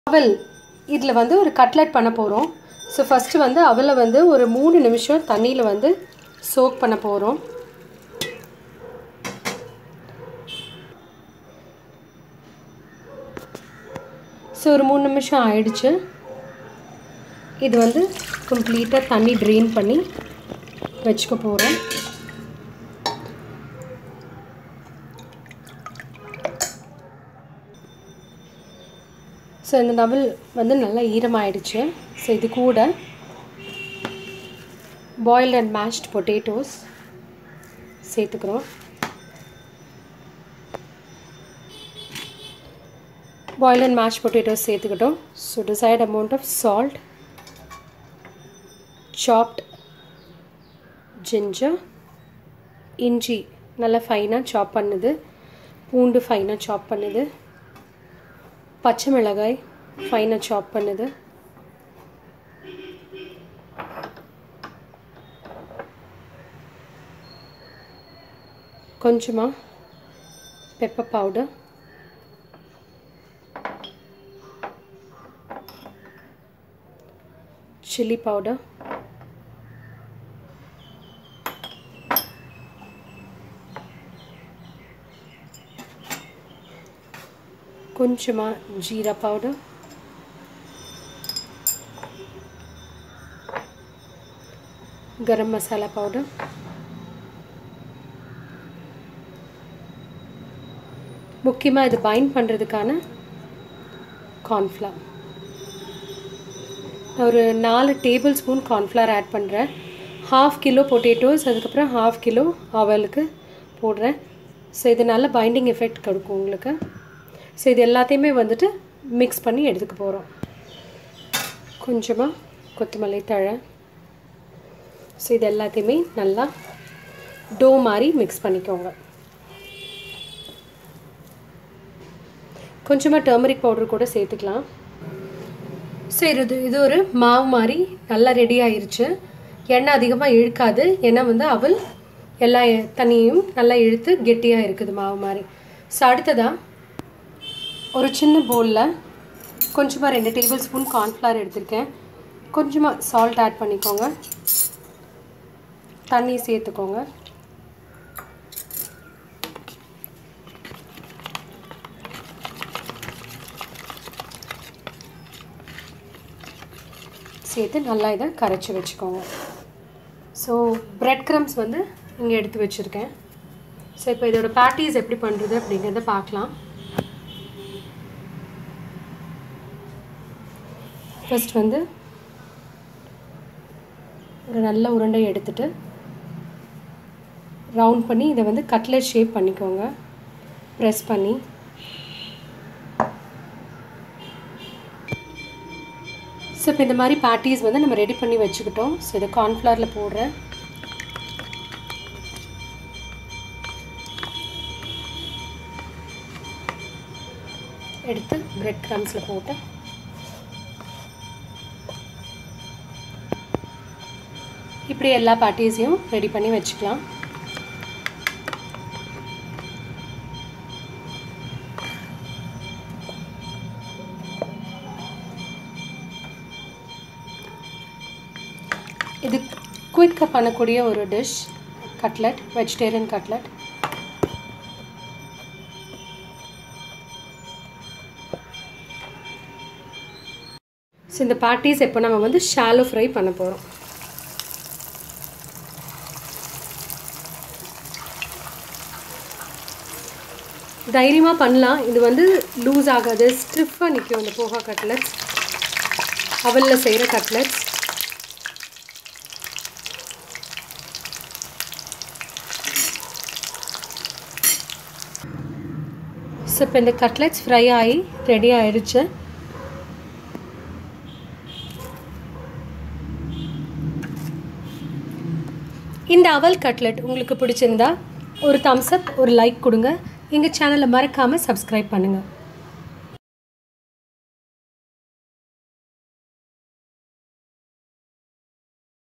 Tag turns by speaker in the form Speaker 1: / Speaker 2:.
Speaker 1: அவல் இதில் வந்து ஒரு கட்லெட் பண்ண போகிறோம் ஸோ ஃபஸ்ட்டு வந்து அவலை வந்து ஒரு மூணு நிமிஷம் தண்ணியில் வந்து சோக் பண்ண போகிறோம் ஸோ ஒரு மூணு நிமிஷம் ஆயிடுச்சு இது வந்து கம்ப்ளீட்டாக தண்ணி ட்ரெயின் பண்ணி வச்சுக்க போகிறோம் ஸோ இந்த டபுள் வந்து நல்லா ஈரமாயிடுச்சு ஸோ இது கூட பாயில்ட் அண்ட் மேஷ்ட் பொட்டேட்டோஸ் சேர்த்துக்கிறோம் பாயில் அண்ட் மேஷ் பொட்டேட்டோஸ் சேர்த்துக்கிட்டோம் so desired amount of salt chopped ginger இஞ்சி நல்லா ஃபைனாக சாப் பண்ணுது பூண்டு ஃபைனாக சாப் பண்ணுது பச்சை மிளகாய் ஃபைனாக சாப் பண்ணுது கொஞ்சமாக பெப்பர் பவுடர் chili powder கொஞ்சமாக ஜீரா பவுடர் கரம் மசாலா பவுடர் முக்கியமாக இது பைண்ட் பண்ணுறதுக்கான கார்ன்ஃப்ளவர் ஒரு நாலு டேபிள் ஸ்பூன் கார்ன்ஃப்ளவர் ஆட் பண்ணுறேன் ஹாஃப் கிலோ பொட்டேட்டோஸ் அதுக்கப்புறம் ஹாஃப் கிலோ அவலுக்கு போடுறேன் ஸோ இது நல்ல பைண்டிங் எஃபெக்ட் கொடுக்கும் உங்களுக்கு ஸோ இது எல்லாத்தையுமே வந்துட்டு மிக்ஸ் பண்ணி எடுத்துக்க போகிறோம் கொஞ்சமாக கொத்தமல்லி தழை ஸோ இது எல்லாத்தையுமே நல்லா டோ மாதிரி மிக்ஸ் பண்ணிக்கோங்க கொஞ்சமாக டர்மரிக் பவுடர் கூட சேர்த்துக்கலாம் சரி இது இது ஒரு மாவு மாதிரி நல்லா ரெடி ஆயிருச்சு எண்ணெய் அதிகமாக இழுக்காது ஏன்னா வந்து அவள் எல்லா தண்ணியும் நல்லா இழுத்து கெட்டியாக இருக்குது மாவு மாதிரி ஸோ அடுத்ததாக ஒரு சின்ன பவுலில் கொஞ்சமாக ரெண்டு டேபிள் ஸ்பூன் கார்ன்ஃப்ளவர் எடுத்திருக்கேன் கொஞ்சமாக சால்ட் ஆட் பண்ணிக்கோங்க தண்ணி சேர்த்துக்கோங்க சேர்த்து நல்லா இதை கரைச்சி வச்சுக்கோங்க ஸோ ப்ரெட் க்ரம்ஸ் வந்து இங்கே எடுத்து வச்சுருக்கேன் ஸோ இப்போ இதோட பேட்டிஸ் எப்படி பண்ணுறது அப்படிங்கிறத பார்க்கலாம் ஃபஸ்ட் வந்து ஒரு நல்ல உருண்டை எடுத்துட்டு ரவுண்ட் பண்ணி இதை வந்து கட்லெட் ஷேப் பண்ணிக்கோங்க ப்ரெஸ் பண்ணி ஸோ இப்போ இந்த மாதிரி பேட்டிஸ் வந்து நம்ம ரெடி பண்ணி வச்சுக்கிட்டோம் ஸோ இதை கார்ன்ஃப்ளவரில் போடுறேன் எடுத்து பிரெட் க்ரம்ஸில் போட்டு இப்படி எல்லா பேட்டிஸையும் ரெடி பண்ணி வச்சுக்கலாம் இது குயிக்காக பண்ணக்கூடிய ஒரு dish cutlet vegetarian cutlet so இந்த பேட்டிஸ் இப்போ நம்ம வந்து ஷாலோ ஃப்ரை பண்ண போகிறோம் தைரியமாக பண்ணலாம் இது வந்து லூஸ் ஆகாது ஸ்டிஃபாக நிற்கும் இந்த போகா கட்லட்ஸ் அவலில் செய்கிற கட்லட்ஸ் ஸோ இப்போ இந்த கட்லெட்ஸ் ஃப்ரை ஆகி ரெடி ஆயிடுச்சு இந்த அவல் கட்லெட் உங்களுக்கு பிடிச்சிருந்தா ஒரு தம்ஸ் அப் ஒரு லைக் கொடுங்க எங்கள் சேனலை மறக்காமல் சப்ஸ்கிரைப் பண்ணுங்கள்